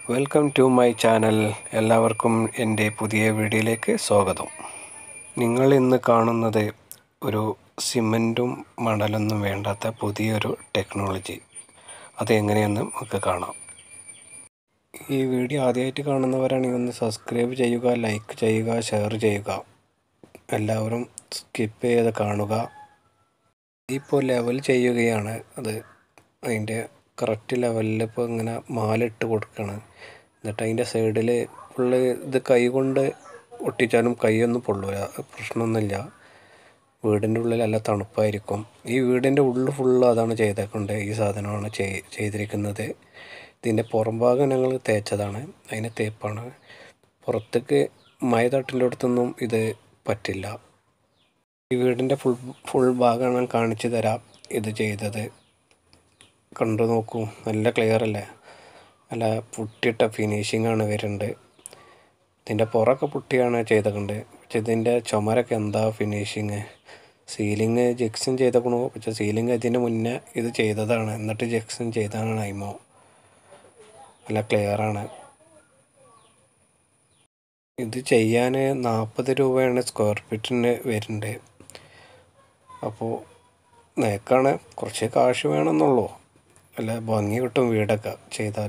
welcome to my channel എല്ലാവർക്കും എൻ്റെ പുതിയ വീഡിയോയിലേക്ക് സ്വാഗതം നിങ്ങൾ ഇന്ന് കാണുന്നത് ഒരു സിമൻറ്റും മണലൊന്നും വേണ്ടാത്ത പുതിയൊരു ടെക്നോളജി അത് എങ്ങനെയെന്ന് നമുക്ക് കാണാം ഈ വീഡിയോ ആദ്യമായിട്ട് കാണുന്നവരാണെങ്കിൽ ഒന്ന് സബ്സ്ക്രൈബ് ചെയ്യുക ലൈക്ക് ചെയ്യുക ഷെയർ ചെയ്യുക എല്ലാവരും സ്കിപ്പ് ചെയ്ത് കാണുക ഇപ്പോൾ ലെവൽ ചെയ്യുകയാണ് അത് അതിൻ്റെ കറക്റ്റ് ലെവലിൽ ഇപ്പോൾ ഇങ്ങനെ മാലിട്ട് കൊടുക്കുകയാണ് എന്നിട്ട് അതിൻ്റെ സൈഡിൽ ഫുള്ള് ഇത് കൈ കൊണ്ട് ഒട്ടിച്ചാലും കൈയൊന്നും പൊള്ളൂല പ്രശ്നമൊന്നുമില്ല വീടിൻ്റെ ഉള്ളിൽ നല്ല തണുപ്പായിരിക്കും ഈ വീടിൻ്റെ ഉള്ളിൽ ഫുള്ള് അതാണ് ചെയ്തേക്കൊണ്ട് ഈ സാധനമാണ് ചെയ്തിരിക്കുന്നത് ഇതിൻ്റെ പുറം ഭാഗം ഞങ്ങൾ തേച്ചതാണ് അതിന് തേപ്പാണ് പുറത്തേക്ക് മഴ തട്ടിൻ്റെ അടുത്തൊന്നും ഇത് പറ്റില്ല ഈ വീടിൻ്റെ ഫുൾ ഫുൾ ഭാഗമാണ് ഞാൻ കാണിച്ചു തരാം ഇത് ചെയ്തത് കണ്ടു നോക്കൂ നല്ല ക്ലിയർ അല്ലേ നല്ല പുട്ടിയിട്ട ഫിനിഷിംഗ് ആണ് വരുന്നുണ്ട് ഇതിൻ്റെ പുറമൊക്കെ പുട്ടിയാണ് ചെയ്തേക്കുന്നത് പക്ഷെ ഇതിൻ്റെ ചുമരൊക്കെ എന്താ ഫിനിഷിങ് സീലിംഗ് ജെക്ഷൻ ചെയ്തേക്കണു പക്ഷെ സീലിംഗ് ഇതിന് മുന്നേ ഇത് ചെയ്തതാണ് എന്നിട്ട് ജെക്ഷൻ ചെയ്തതാണ് ഐമോ നല്ല ക്ലിയറാണ് ഇത് ചെയ്യാൻ നാൽപ്പത് രൂപയാണ് സ്ക്വയർ ഫീറ്റിന് വരുന്നുണ്ട് അപ്പോൾ നേക്കാണ് കുറച്ച് കാശ് വേണമെന്നുള്ളൂ അല്ല ഭംഗി കിട്ടും വീടൊക്കെ ചെയ്താൽ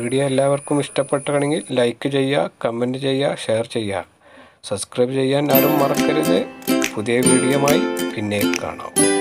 വീഡിയോ എല്ലാവർക്കും ഇഷ്ടപ്പെട്ടാണെങ്കിൽ ലൈക്ക് ചെയ്യുക കമൻറ്റ് ചെയ്യുക ഷെയർ ചെയ്യുക സബ്സ്ക്രൈബ് ചെയ്യാൻ ആരും മറക്കരുത് പുതിയ വീഡിയോയുമായി പിന്നെ കാണാം